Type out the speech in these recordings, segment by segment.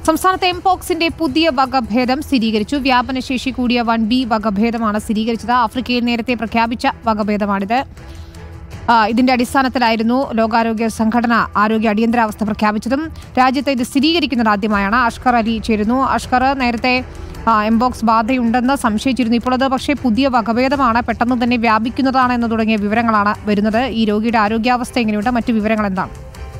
സംസ്ഥാനത്ത് എംപോക്സിന്റെ പുതിയ വകഭേദം സ്ഥിരീകരിച്ചു വ്യാപനശേഷി കൂടിയ വൺ ബി വകഭേദമാണ് സ്ഥിരീകരിച്ചത് ആഫ്രിക്കയിൽ നേരത്തെ പ്രഖ്യാപിച്ച വകഭേദമാണിത് ആ, ഇതിന്റെ അടിസ്ഥാനത്തിലായിരുന്നു ലോകാരോഗ്യ സംഘടന ആരോഗ്യ അടിയന്തരാവസ്ഥ പ്രഖ്യാപിച്ചതും രാജ്യത്ത് ഇത് സ്ഥിരീകരിക്കുന്നത് ആദ്യമായാണ് അഷ്കർ അലി ചേരുന്നു അഷ്കർ നേരത്തെ ആ, എംബോക്സ് ബാധയുണ്ടെന്ന് സംശയിച്ചിരുന്നു ഇപ്പോൾ അത് പക്ഷേ പുതിയ വകഭേദമാണ് പെട്ടെന്ന് തന്നെ വ്യാപിക്കുന്നതാണ് എന്ന് തുടങ്ങിയ വിവരങ്ങളാണ് വരുന്നത് ഈ രോഗിയുടെ ആരോഗ്യാവസ്ഥ എങ്ങനെയുണ്ട് മറ്റു വിവരങ്ങൾ എന്താണ്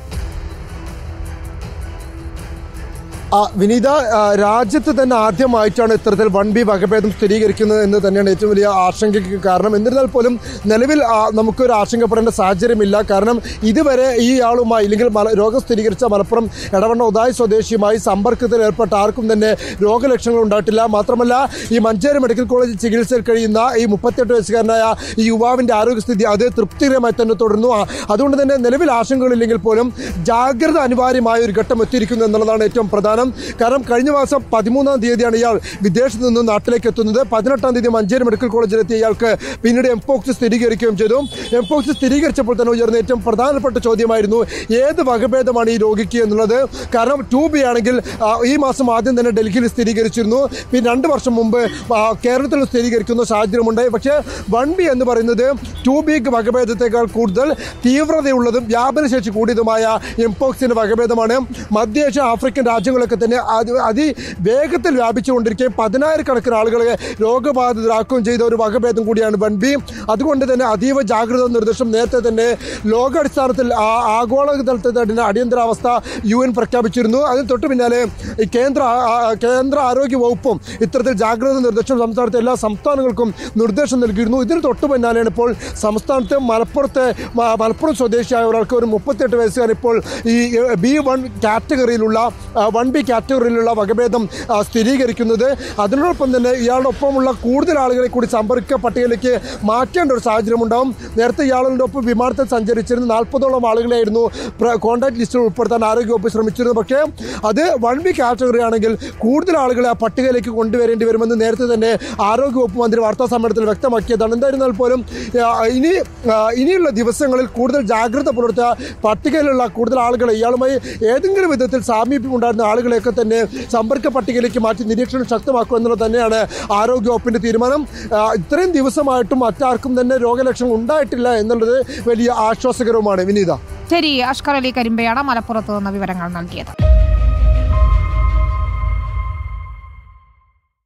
ആ, വിനീത ആ, രാജ്യത്ത് തന്നെ ആദ്യമായിട്ടാണ് ഇത്തരത്തിൽ വൺ ബി വകഭേദം സ്ഥിരീകരിക്കുന്നത് എന്ന് തന്നെയാണ് ഏറ്റവും വലിയ ആശങ്കയ്ക്ക് കാരണം എന്നിരുന്നാൽ പോലും നിലവിൽ ആ, നമുക്കൊരു ആശങ്കപ്പെടേണ്ട സാഹചര്യമില്ല കാരണം ഇതുവരെ ഈ ആളുമായി ഇല്ലെങ്കിൽ മല- രോഗം സ്ഥിരീകരിച്ച മലപ്പുറം എടവണ്ണ ഉദായ് സ്വദേശിയുമായി സമ്പർക്കത്തിൽ ഏർപ്പെട്ട ആർക്കും തന്നെ രോഗലക്ഷണങ്ങൾ ഉണ്ടായിട്ടില്ല മാത്രമല്ല ഈ മഞ്ചേരി മെഡിക്കൽ കോളേജിൽ ചികിത്സയിൽ കഴിയുന്ന ഈ മുപ്പത്തെട്ട് വയസ്സുകാരനായ ഈ യുവാവിൻ്റെ ആരോഗ്യസ്ഥിതി അത് തൃപ്തികരമായി തന്നെ തുടരുന്നു ആ, അതുകൊണ്ട് തന്നെ നിലവിൽ ആശങ്കകളില്ലെങ്കിൽ പോലും ജാഗ്രത അനിവാര്യമായ ഒരു ഘട്ടം എത്തിയിരിക്കുന്നു എന്നുള്ളതാണ് ഏറ്റവും പ്രധാനം കാരണം കഴിഞ്ഞ മാസം പതിമൂന്നാം തീയതിയാണ് ഇയാൾ വിദേശത്ത് നിന്ന് നാട്ടിലേക്ക് എത്തുന്നത് പതിനെട്ടാം തീയതി മഞ്ചേരി മെഡിക്കൽ കോളേജിലെത്തിയ ഇയാൾക്ക് പിന്നീട് എംപോക്സ് സ്ഥിരീകരിക്കുകയും ചെയ്തു എംപോക്സ് സ്ഥിരീകരിച്ചപ്പോൾ തന്നെ ഉയർന്ന ഏറ്റവും പ്രധാനപ്പെട്ട ചോദ്യമായിരുന്നു ഏത് വകഭേദമാണ് ഈ രോഗിക്ക് എന്നുള്ളത് കാരണം ടു ബി ആണെങ്കിൽ ആ, ഈ മാസം ആദ്യം തന്നെ ഡൽഹിയിൽ സ്ഥിരീകരിച്ചിരുന്നു പിന്നെ രണ്ട് വർഷം മുമ്പ് ആ, കേരളത്തിൽ സ്ഥിരീകരിക്കുന്ന സാഹചര്യമുണ്ടായി പക്ഷേ വൺ ബി എന്ന് പറയുന്നത് ടു ബി വകഭേദത്തെക്കാൾ കൂടുതൽ തീവ്രതയുള്ളതും വ്യാപനശേഷി കൂടിയതുമായ എംപോക്സിന്റെ വകഭേദമാണ് മധ്യേഷ്യ ആഫ്രിക്കൻ രാജ്യങ്ങളൊക്കെ തന്നെ അതി അതിവേഗത്തിൽ വ്യാപിച്ചുകൊണ്ടിരിക്കുകയും പതിനായിരക്കണക്കിന് ആളുകളെ രോഗബാധിതരാക്കുകയും ചെയ്ത ഒരു വകഭേദം കൂടിയാണ് വൺ ബി അതുകൊണ്ട് തന്നെ അതീവ ജാഗ്രത നിർദ്ദേശം നേരത്തെ തന്നെ ലോകാടിസ്ഥാനത്തിൽ ആ- ആഗോള തലത്തിൽ തന്നെ അടിയന്തരാവസ്ഥ യു എൻ പ്രഖ്യാപിച്ചിരുന്നു അതിന് തൊട്ട് പിന്നാലെ ഈ കേന്ദ്ര ആ- ആ- കേന്ദ്ര ആരോഗ്യ വകുപ്പും ഇത്തരത്തിൽ ജാഗ്രത നിർദ്ദേശം സംസ്ഥാനത്തെ എല്ലാ സംസ്ഥാനങ്ങൾക്കും നിർദ്ദേശം നൽകിയിരുന്നു ഇതിന് തൊട്ട് പിന്നാലെയാണ് ഇപ്പോൾ സംസ്ഥാനത്തെ മലപ്പുറത്തെ മ- മലപ്പുറം സ്വദേശിയായ ഒരാൾക്ക് ഒരു മുപ്പത്തെട്ട് വയസ്സുകാരൻ ഇപ്പോൾ ഈ ബി വൺ കാറ്റഗറിയിലുള്ള വൺ ബി കാറ്റഗറിയിലുള്ള വകഭേദം ആ, സ്ഥിരീകരിക്കുന്നത് അതിനോടൊപ്പം തന്നെ ഇയാളുടെ ഒപ്പമുള്ള കൂടുതൽ ആളുകളെ കൂടി സമ്പർക്ക പട്ടികയിലേക്ക് മാറ്റേണ്ട ഒരു സാഹചര്യം ഉണ്ടാവും നേരത്തെ ഇയാളുടെ ഒപ്പം വിമാനത്തിൽ സഞ്ചരിച്ചിരുന്ന നാൽപ്പതോളം ആളുകളെയായിരുന്നു കോൺടാക്ട് ലിസ്റ്റിൽ ഉൾപ്പെടുത്താൻ ആരോഗ്യവകുപ്പ് ശ്രമിച്ചിരുന്നത് പക്ഷേ അത് വൺ ബി കാറ്റഗറി ആണെങ്കിൽ കൂടുതൽ ആളുകളെ ആ പട്ടികയിലേക്ക് കൊണ്ടുവരേണ്ടി വരുമെന്ന് നേരത്തെ തന്നെ ആരോഗ്യവകുപ്പ് മന്ത്രി വാർത്താ സമ്മേളനത്തിൽ വ്യക്തമാക്കിയതാണ് എന്തായിരുന്നാൽ പോലും ആ, ഇനി ആ, ഇനിയുള്ള ദിവസങ്ങളിൽ കൂടുതൽ ജാഗ്രത പുലർത്തുക പട്ടികയിലുള്ള കൂടുതൽ ആളുകളെ ഇയാളുമായി ഏതെങ്കിലും വിധത്തിൽ സാമീപ്യം ഉണ്ടായിരുന്ന ആളുകളെയൊക്കെ തന്നെ സമ്പർക്ക പട്ടികയിലേക്ക് മാറ്റി നിരീക്ഷണം ശക്തമാക്കുക എന്നുള്ളത് തന്നെയാണ് ആരോഗ്യവകുപ്പിന്റെ തീരുമാനം ആ, ഇത്രയും ദിവസമായിട്ടും മറ്റാർക്കും തന്നെ രോഗലക്ഷണം ഉണ്ടായിട്ടില്ല എന്നുള്ളത് വലിയ ആശ്വാസകരവുമാണ് വിനീത ശരി അഷ്കർ അലി കരിമ്പയാണ് മലപ്പുറത്ത് നിന്ന് വിവരങ്ങൾ നൽകിയത്